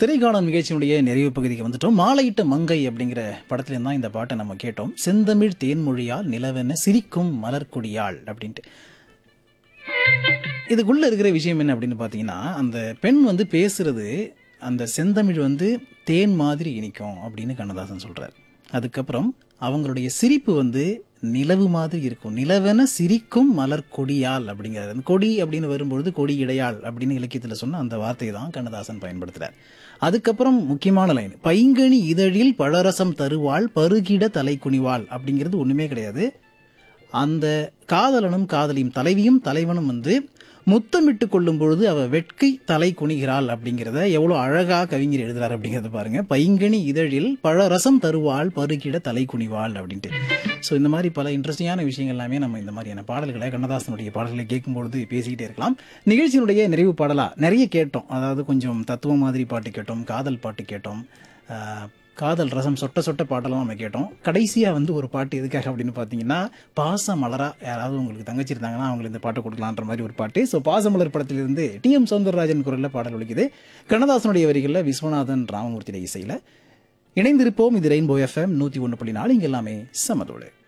திரைக்காலம் நிகழ்ச்சியினுடைய நிறைவு பகுதிக்கு வந்துட்டோம் மாலையிட்ட மங்கை அப்படிங்கிற படத்துல தான் இந்த பாட்டை நம்ம கேட்டோம் செந்தமிழ் தேன்மொழியால் நிலவென சிரிக்கும் மலர்கொடியாள் அப்படின்ட்டு இதுக்குள்ள இருக்கிற விஷயம் என்ன அப்படின்னு பார்த்தீங்கன்னா அந்த பெண் வந்து பேசுறது அந்த செந்தமிழ் வந்து தேன் மாதிரி இனிக்கும் அப்படின்னு கண்ணதாசன் சொல்றார் அதுக்கப்புறம் அவங்களுடைய சிரிப்பு வந்து நிலவு மாதிரி இருக்கும் நிலவென சிரிக்கும் மலர் கொடியால் அப்படிங்கிறது அந்த கொடி அப்படின்னு வரும்பொழுது கொடி இடையாள் அப்படின்னு இலக்கியத்தில் சொன்ன அந்த வார்த்தையை தான் கண்ணதாசன் பயன்படுத்துறார் அதுக்கப்புறம் முக்கியமான லைன் பைங்கனி இதழில் பழரசம் தருவாள் பருகிட தலை குனிவாள் அப்படிங்கிறது ஒண்ணுமே கிடையாது அந்த காதலனும் காதலியும் தலைவியும் தலைவனும் வந்து முத்தமிட்டு கொள்ளும் பொழுது அவ வெட்கை தலை குனிகிறாள் அப்படிங்கிறத எவ்வளோ அழகா கவிஞர் எழுதுறாரு அப்படிங்கிறத பாருங்க பைங்கனி இதழில் பழரசம் தருவாள் பருகிட தலை குனிவாள் அப்படின்ட்டு ஸோ இந்த மாதிரி பல இன்ட்ரெஸ்டிங்கான விஷயங்கள் எல்லாமே நம்ம இந்த மாதிரியான பாடல்களை கண்ணதாசனுடைய பாடல்களை கேட்கும்பொழுது பேசிக்கிட்டே இருக்கலாம் நிகழ்ச்சியினுடைய நிறைவு பாடலா நிறைய கேட்டோம் அதாவது கொஞ்சம் தத்துவ மாதிரி பாட்டு கேட்டோம் காதல் பாட்டு கேட்டோம் ஆஹ், காதல் ரசம் சொட்ட சொட்ட பாட்டெல்லாம் நம்ம கேட்டோம் கடைசியாக வந்து ஒரு பாட்டு எதுக்காக அப்படின்னு பார்த்தீங்கன்னா பாசமலரா யாராவது உங்களுக்கு தங்கச்சி இருந்தாங்கன்னா அவங்களுக்கு இந்த பாட்டை கொடுக்கலான்ற மாதிரி ஒரு பாட்டு ஸோ பாசமலர் படத்திலிருந்து டி எம் சௌந்தரராஜன் குரலில் பாடல் ஒலிக்குது கண்ணதாசனுடைய வரிகளில் விஸ்வநாதன் ராமமூர்த்தியுடைய இசையில் இணைந்திருப்போம் இது ரெயின்போ எஃப்எம் நூற்றி ஒன்று புள்ளி நாலு இங்கே எல்லாமே சமதோடு